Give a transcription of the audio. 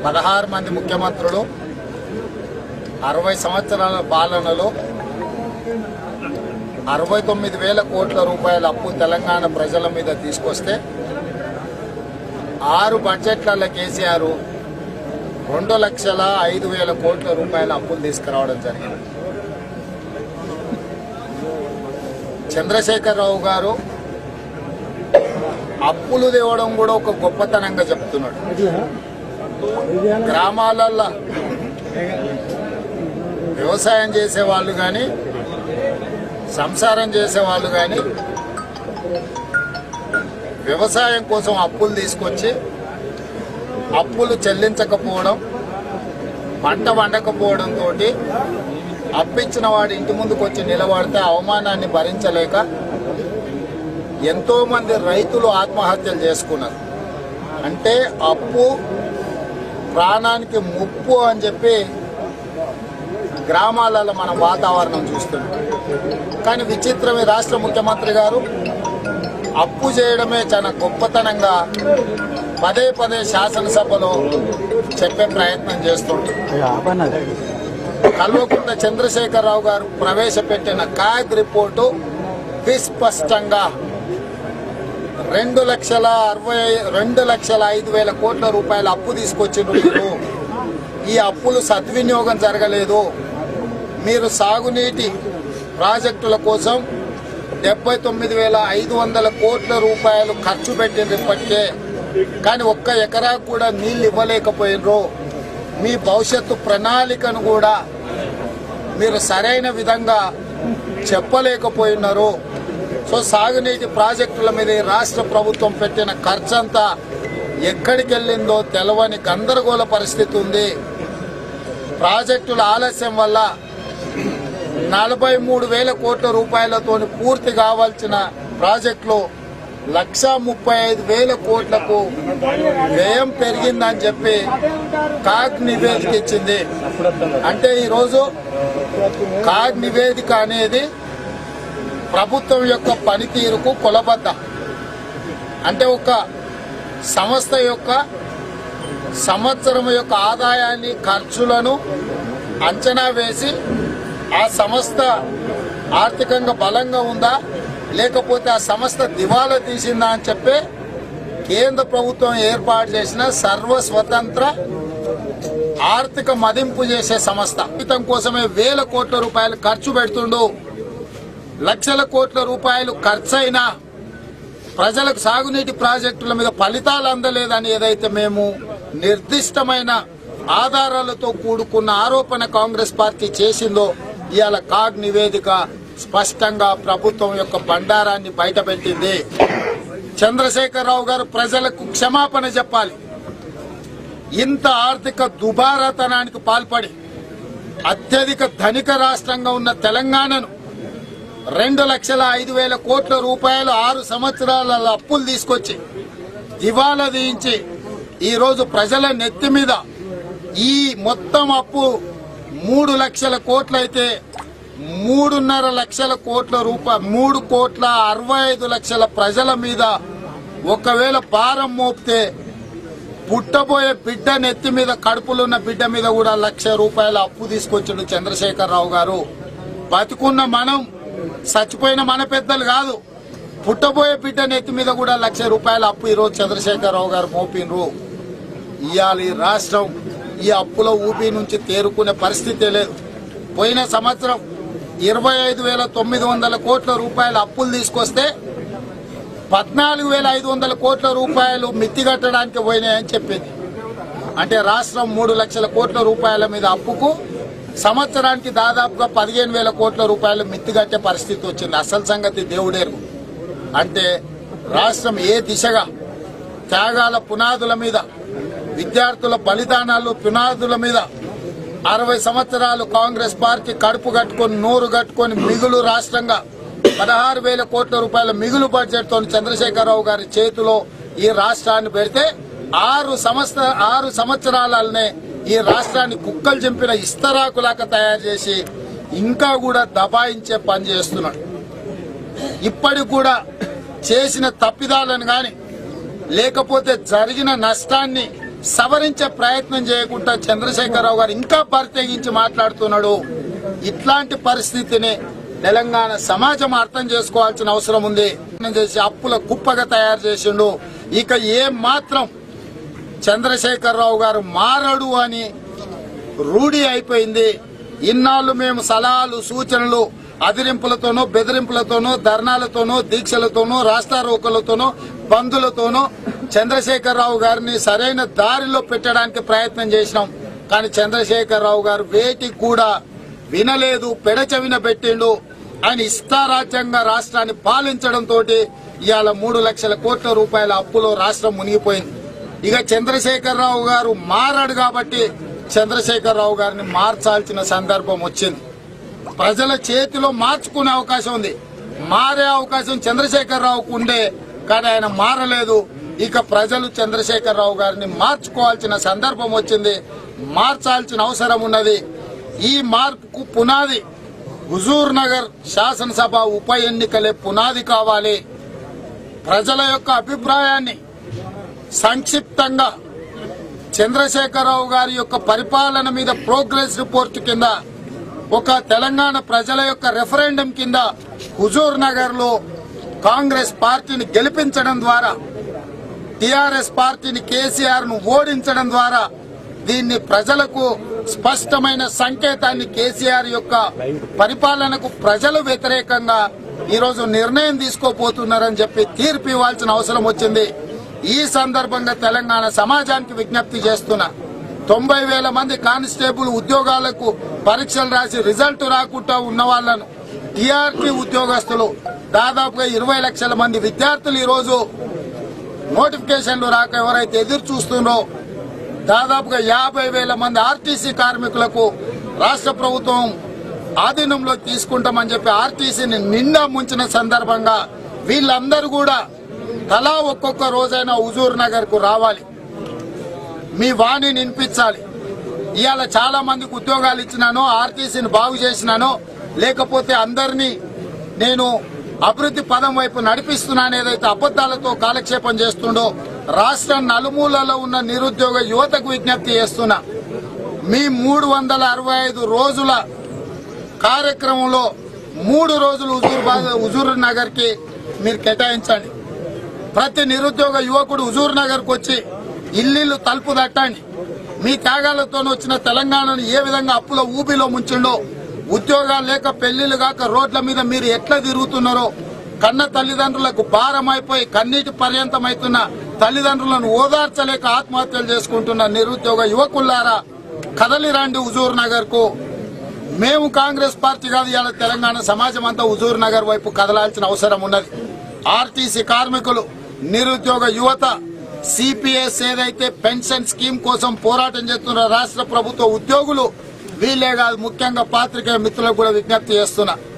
పదహారు మంది ముఖ్యమంత్రులు అరవై సంవత్సరాల పాలనలో అరవై తొమ్మిది వేల కోట్ల రూపాయల అప్పు తెలంగాణ ప్రజల మీద తీసుకొస్తే ఆరు బడ్జెట్లలో కేసీఆర్ రెండు లక్షల ఐదు వేల కోట్ల రూపాయల అప్పులు తీసుకురావడం జరిగింది చంద్రశేఖరరావు గారు అప్పులు తేవడం కూడా ఒక గొప్పతనంగా చెప్తున్నాడు గ్రామాలల్లో వ్యవసాయం చేసే వాళ్ళు కానీ సంసారం చేసే వాళ్ళు కానీ వ్యవసాయం కోసం అప్పులు తీసుకొచ్చి అప్పులు చెల్లించకపోవడం పంట వండకపోవడంతో అప్పిచ్చిన వాడు ఇంటి ముందుకు వచ్చి నిలబడితే అవమానాన్ని భరించలేక ఎంతో మంది రైతులు ఆత్మహత్యలు చేసుకున్నారు అంటే అప్పు ప్రాణానికి ముప్పు అని చెప్పి గ్రామాలలో మనం వాతావరణం చూస్తున్నాం కానీ విచిత్రమే రాష్ట్ర ముఖ్యమంత్రి గారు అప్పు చేయడమే చాలా గొప్పతనంగా పదే పదే శాసనసభలో చెప్పే ప్రయత్నం చేస్తుంటారు కల్వకుంట్ల చంద్రశేఖరరావు గారు ప్రవేశపెట్టిన కాగ్ రిపోర్టు విస్పష్టంగా రెండు లక్షల అరవై రెండు లక్షల ఐదు వేల కోట్ల రూపాయల అప్పు తీసుకొచ్చిండ్రు మీరు ఈ అప్పులు సద్వినియోగం జరగలేదు మీరు సాగునీటి ప్రాజెక్టుల కోసం డెబ్బై తొమ్మిది వేల ఐదు వందల కోట్ల రూపాయలు ఖర్చు పెట్టిండ్రు ఇప్పటికే కానీ ఒక్క ఎకరా కూడా నీళ్ళు ఇవ్వలేకపోయినరు మీ భవిష్యత్తు ప్రణాళికను కూడా మీరు సరైన విధంగా చెప్పలేకపోయినారు సో సాగునీటి ప్రాజెక్టుల మీద ఈ రాష్ట్ర ప్రభుత్వం పెట్టిన ఖర్చంతా ఎక్కడికి వెళ్ళిందో తెలవని గందరగోళ పరిస్థితి ఉంది ప్రాజెక్టుల ఆలస్యం వల్ల నలభై మూడు వేల కోట్ల రూపాయలతో పూర్తి కావాల్సిన ప్రాజెక్టులు లక్ష ముప్పై ఐదు వేల కోట్లకు వ్యయం పెరిగిందని చెప్పి కాగ్ నివేదిక ఇచ్చింది అంటే ఈరోజు కాగ్ నివేదిక అనేది ప్రభుత్వం యొక్క పనితీరుకు కొలబద్ద అంటే ఒక సంస్థ యొక్క సంవత్సరం యొక్క ఆదాయాన్ని ఖర్చులను అంచనా వేసి ఆ సంస్థ ఆర్థికంగా బలంగా ఉందా లేకపోతే ఆ సంస్థ దివాలా తీసిందా అని చెప్పి కేంద్ర ప్రభుత్వం ఏర్పాటు చేసిన సర్వ స్వతంత్ర ఆర్థిక మదింపు చేసే సంస్థ జీతం కోసమే వేల కోట్ల రూపాయలు ఖర్చు పెడుతుండు లక్షల కోట్ల రూపాయలు ఖర్చయినా ప్రజలకు సాగునీటి ప్రాజెక్టుల మీద ఫలితాలు అందలేదని ఏదైతే మేము నిర్దిష్టమైన ఆధారాలతో కూడుకున్న ఆరోపణ కాంగ్రెస్ పార్టీ చేసిందో ఇవాళ కాగ్ నివేదిక స్పష్టంగా ప్రభుత్వం యొక్క బండారాన్ని బయటపెట్టింది చంద్రశేఖరరావు గారు ప్రజలకు క్షమాపణ చెప్పాలి ఇంత ఆర్థిక దుబారాతనానికి పాల్పడి అత్యధిక ధనిక రాష్ట్రంగా ఉన్న తెలంగాణను రెండు లక్షల ఐదు వేల కోట్ల రూపాయలు ఆరు సంవత్సరాల అప్పులు తీసుకొచ్చి దివాలా తీయించి ఈరోజు ప్రజల నెత్తి మీద ఈ మొత్తం అప్పు మూడు లక్షల కోట్లయితే మూడున్నర లక్షల కోట్ల రూపాయ మూడు కోట్ల అరవై ఐదు లక్షల ప్రజల మీద ఒకవేళ భారం మోపితే పుట్టబోయే బిడ్డ నెత్తి మీద కడుపులున్న బిడ్డ మీద కూడా లక్ష రూపాయల అప్పు తీసుకొచ్చాడు చంద్రశేఖరరావు గారు బతుకున్న మనం చచ్చిపోయిన మన పెద్దలు కాదు పుట్టబోయే బిడ్డ నెత్తి మీద కూడా లక్ష రూపాయల అప్పు ఈరోజు చంద్రశేఖరరావు గారు మోపినరు ఇవాళ ఈ రాష్ట్రం ఈ అప్పుల ఊపి నుంచి తేరుకునే పరిస్థితే లేదు పోయిన సంవత్సరం ఇరవై ఐదు వేల తొమ్మిది వందల కోట్ల రూపాయల అప్పులు తీసుకొస్తే పద్నాలుగు వేల ఐదు వందల కోట్ల రూపాయలు మిత్తి కట్టడానికి పోయినాయని చెప్పింది అంటే రాష్ట్రం మూడు లక్షల కోట్ల రూపాయల మీద అప్పుకు సంవత్సరానికి దాదాపుగా పదిహేను వేల కోట్ల రూపాయలు మిత్తి కట్టే పరిస్థితి వచ్చింది అసలు సంగతి దేవుడేరు అంటే రాష్ట్రం ఏ దిశగా త్యాగాల పునాదుల మీద విద్యార్థుల బలిదానాలు పునాదుల మీద అరవై సంవత్సరాలు కాంగ్రెస్ పార్టీ కడుపు కట్టుకొని నోరు కట్టుకొని మిగులు రాష్ట్రంగా పదహారు వేల కోట్ల రూపాయల మిగులు బడ్జెట్ తో చంద్రశేఖరరావు గారి చేతిలో ఈ రాష్ట్రాన్ని పెడితే ఆరు సంవత్సర ఆరు సంవత్సరాలనే ఈ రాష్ట్రాన్ని కుక్కలు చింపిన ఇస్తరాకులాగా తయారు చేసి ఇంకా కూడా దబాయించే పని చేస్తున్నాడు ఇప్పటికి కూడా చేసిన తప్పిదాలను గాని లేకపోతే జరిగిన నష్టాన్ని సవరించే ప్రయత్నం చేయకుండా చంద్రశేఖరరావు గారు ఇంకా పరిత్యగించి మాట్లాడుతున్నాడు ఇట్లాంటి పరిస్థితిని తెలంగాణ సమాజం అర్థం చేసుకోవాల్సిన అవసరం ఉంది చేసి అప్పుల కుప్పగా తయారు చేసిండు ఇక ఏ మాత్రం చంద్రశేఖరరావు గారు మారడు అని రూఢి అయిపోయింది ఇన్నాళ్ళు మేము సలహాలు సూచనలు అదిరింపులతోనో బెదిరింపులతోనో ధర్నాలతోనో దీక్షలతోనో రాస్తారోకలతోనో బంధులతోనో చంద్రశేఖరరావు గారిని సరైన దారిలో పెట్టడానికి ప్రయత్నం చేసినాం కానీ చంద్రశేఖరరావు గారు వేటి కూడా వినలేదు పెడచెవిన పెట్టిండు ఆయన ఇష్టారాజ్యంగా రాష్ట్రాన్ని పాలించడంతో ఇవాళ మూడు లక్షల కోట్ల రూపాయల అప్పులో రాష్ట్రం మునిగిపోయింది ఇక చంద్రశేఖరరావు గారు మారాడు కాబట్టి చంద్రశేఖరరావు గారిని మార్చాల్సిన సందర్భం వచ్చింది ప్రజల చేతిలో మార్చుకునే అవకాశం ఉంది మారే అవకాశం చంద్రశేఖరరావుకు ఉండే కానీ ఆయన మారలేదు ఇక ప్రజలు చంద్రశేఖరరావు గారిని మార్చుకోవాల్సిన సందర్భం వచ్చింది మార్చాల్సిన అవసరం ఉన్నది ఈ మార్పుకు పునాది హుజూర్ నగర్ శాసనసభ ఉప ఎన్నికలే పునాది కావాలి ప్రజల యొక్క అభిప్రాయాన్ని సంక్షిప్తంగా చంద్రశేఖరరావు గారి యొక్క పరిపాలన మీద ప్రోగ్రెస్ రిపోర్ట్ కింద ఒక తెలంగాణ ప్రజల యొక్క రెఫరెండం కింద హుజూర్ నగర్ లో కాంగ్రెస్ పార్టీని గెలిపించడం ద్వారా టిఆర్ఎస్ పార్టీని కేసీఆర్ ను ఓడించడం ద్వారా దీన్ని ప్రజలకు స్పష్టమైన సంకేతాన్ని కేసీఆర్ యొక్క పరిపాలనకు ప్రజలు వ్యతిరేకంగా ఈరోజు నిర్ణయం తీసుకోపోతున్నారని చెప్పి తీర్పు ఇవ్వాల్సిన అవసరం వచ్చింది ఈ సందర్భంగా తెలంగాణ సమాజానికి విజ్ఞప్తి చేస్తున్నా తొంభై వేల మంది కానిస్టేబుల్ ఉద్యోగాలకు పరీక్షలు రాసి రిజల్ట్ రాకుండా ఉన్న వాళ్లను టీఆర్టీ ఉద్యోగస్తులు దాదాపుగా ఇరవై లక్షల మంది విద్యార్థులు ఈరోజు నోటిఫికేషన్లు రాక ఎవరైతే ఎదురు చూస్తున్నారో దాదాపుగా యాభై వేల మంది ఆర్టీసీ కార్మికులకు రాష్ట్ర ప్రభుత్వం ఆధీనంలో తీసుకుంటామని చెప్పి ఆర్టీసీని నిండా ముంచిన సందర్భంగా వీళ్ళందరూ కూడా తలా ఒక్కొక్క రోజైనా హుజూర్ నగర్ కు రావాలి మీ వాణి వినిపించాలి ఇవాళ చాలా మందికి ఉద్యోగాలు ఇచ్చినానో ఆర్టీసీని బాగు చేసినానో లేకపోతే అందరినీ నేను అభివృద్ధి పదం వైపు నడిపిస్తున్నాను ఏదైతే అబద్దాలతో కాలక్షేపం చేస్తుండో రాష్ట్రం నలుమూలలో ఉన్న నిరుద్యోగ యువతకు విజ్ఞప్తి చేస్తున్నా మీ మూడు వందల అరవై ఐదు రోజుల కార్యక్రమంలో మూడు రోజులు హుజూర్ బాగ్ హుజూర్ నగర్ కి మీరు కేటాయించండి ప్రతి నిరుద్యోగ యువకుడు హుజూర్ నగర్ కు వచ్చి ఇల్లు తలుపు తట్టండి మీ త్యాగాలతో వచ్చిన తెలంగాణను ఏ విధంగా అప్పుల ఊబిలో ముంచిండో ఉద్యోగాలు లేక పెళ్లిళ్ళు కాక రోడ్ల మీద మీరు ఎట్లా తిరుగుతున్నారో కన్న తల్లిదండ్రులకు భారం అయిపోయి కన్నీటి పర్యంతమవుతున్న తల్లిదండ్రులను ఓదార్చలేక ఆత్మహత్యలు చేసుకుంటున్న నిరుద్యోగ యువకుల్లారా కదలి రండి హుజూర్ నగర్ కు మేము కాంగ్రెస్ పార్టీ కాదు ఇవాళ తెలంగాణ సమాజం అంతా హుజూర్ నగర్ వైపు కదలాల్సిన అవసరం ఉన్నది ఆర్టీసీ కార్మికులు నిరుద్యోగ యువత సిపిఎస్ ఏదైతే పెన్షన్ స్కీమ్ కోసం పోరాటం చేస్తున్న రాష్ట్ర ప్రభుత్వ ఉద్యోగులు వీళ్ళే కాదు ముఖ్యంగా పాత్రికేయ మిత్రులకు కూడా విజ్ఞప్తి చేస్తున్నా